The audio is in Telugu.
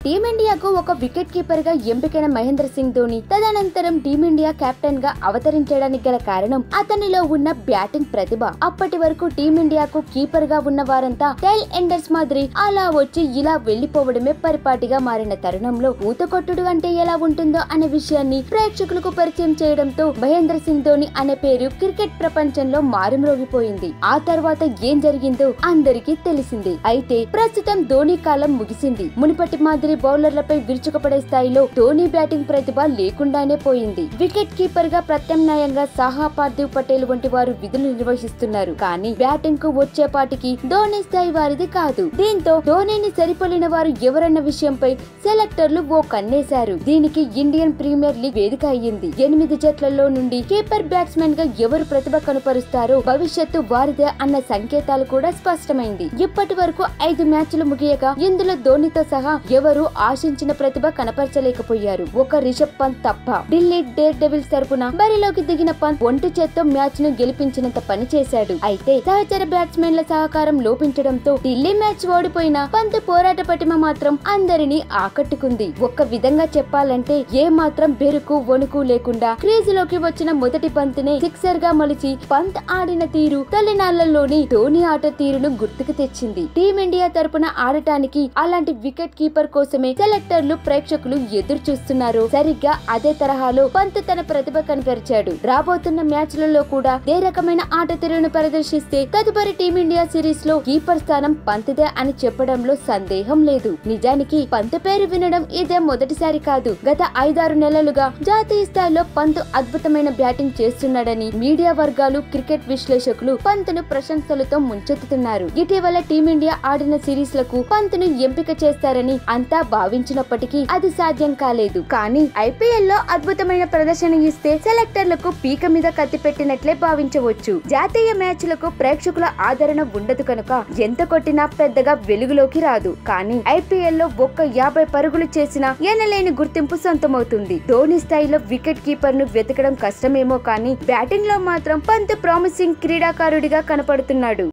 టీమిండియాకు ఒక వికెట్ కీపర్ గా ఎంపికైన మహేంద్ర సింగ్ ధోని తదనంతరం టీమిండియా కెప్టెన్ గా అవతరించడానికి గల కారణం అతనిలో ఉన్న బ్యాటింగ్ ప్రతిభ అప్పటి వరకు టీమిండియాకు కీపర్ గా ఉన్న వారంతా టైల్ ఎండర్స్ మాదిరి అలా వచ్చి ఇలా వెళ్లిపోవడమే పరిపాటిగా మారిన తరుణంలో ఊత కొట్టుడు అంటే ఎలా ఉంటుందో అనే విషయాన్ని ప్రేక్షకులకు పరిచయం చేయడంతో మహేంద్ర సింగ్ ధోని అనే పేరు క్రికెట్ ప్రపంచంలో మారుమ్రోగిపోయింది ఆ తర్వాత ఏం జరిగిందో అందరికీ తెలిసింది అయితే ప్రస్తుతం ధోని కాలం ముగిసింది మునుపటి మాదిరి బౌలర్లపై విరుచుకుపడే స్థాయిలో ధోని బ్యాటింగ్ ప్రతిభ లేకుండానే పోయింది వికెట్ కీపర్ గా ప్రత్యామ్నాయంగా సాహా పార్థివ్ పటేల్ వంటి వారు విధులు నిర్వహిస్తున్నారు కానీ బ్యాటింగ్ కు వచ్చేపాటికి ధోని స్థాయి వారిది కాదు దీంతో ధోనిని సరిపోలిన వారు ఎవరన్న విషయంపై సెలెక్టర్లు ఓ కన్నేశారు దీనికి ఇండియన్ ప్రీమియర్ లీగ్ వేదిక అయ్యింది ఎనిమిది జట్లలో నుండి కీపర్ బ్యాట్స్మెన్ గా ఎవరు ప్రతిభ కనపరుస్తారో భవిష్యత్తు వారిదే అన్న సంకేతాలు కూడా స్పష్టమైంది ఇప్పటి వరకు ఐదు మ్యాచ్లు ముగియగా ఇందులో ధోనితో సహా ఎవరు ఆశించిన ప్రతిభ కనపరచలేకపోయారు ఒక రిషబ్ పంత్ తప్ప ఢిల్లీ డేర్ డెవిల్స్ తరపున బరిలోకి దిగిన పంత్ ఒంటి చేత్తో మ్యాచ్ ను గెలిపించినంత పని చేశాడు అయితే సహచర బ్యాట్స్మెన్ల సహకారం లోపించడంతో ఢిల్లీ మ్యాచ్ ఓడిపోయిన పంత్ పోరాట పటిమ మాత్రం అందరినీ ఆకట్టుకుంది ఒక్క విధంగా చెప్పాలంటే ఏ మాత్రం బెరుకు వణుకు లేకుండా క్రీజ్ లోకి వచ్చిన మొదటి పంత్నే సిక్సర్ గా మలిచి పంత్ ఆడిన తీరు తొలినాళ్లలోని ధోని ఆట తీరును గుర్తుకు తెచ్చింది టీమిండియా తరపున ఆడటానికి అలాంటి వికెట్ కీపర్ కోసమే సెలెక్టర్లు ప్రేక్షకులు ఎదురు చూస్తున్నారు సరిగ్గా అదే తరహాలో పంత్ తన ప్రతిభ కనపరిచాడు రాబోతున్న మ్యాచ్లలో కూడా ఏ రకమైన ఆట తీరును ప్రదర్శిస్తే తదుపరి టీమిండియా సిరీస్ లో కీపర్ స్థానం పంత్దే అని చెప్పడంలో సందేహం లేదు నిజానికి పంత్ పేరు వినడం ఇదే మొదటిసారి కాదు గత ఐదారు నెలలుగా జాతీయ స్థాయిలో పంత్ అద్భుతమైన బ్యాటింగ్ చేస్తున్నాడని మీడియా వర్గాలు క్రికెట్ విశ్లేషకులు పంత్ను ప్రశంసలతో ముంచెత్తుతున్నారు ఇటీవల టీమిండియా ఆడిన సిరీస్ లకు పంత్ను ఎంపిక చేస్తారని అంతా భావించినప్పటికీ అది సాధ్యం కాలేదు కానీ ఐపీఎల్ లో అద్భుతమైన ప్రదర్శన ఇస్తే సెలెక్టర్లకు పీక మీద కత్తి పెట్టినట్లే భావించవచ్చు జాతీయ మ్యాచ్లకు ప్రేక్షకుల ఆదరణ ఉండదు కనుక ఎంత కొట్టినా పెద్దగా వెలుగులోకి రాదు కానీ ఐపీఎల్ లో ఒక్క యాభై పరుగులు చేసినా ఎనలేని గుర్తింపు సొంతమవుతుంది ధోని స్థాయిలో వికెట్ కీపర్ ను వెతకడం కష్టమేమో కానీ బ్యాటింగ్ లో మాత్రం పంత్ ప్రామిసింగ్ క్రీడాకారుడిగా కనపడుతున్నాడు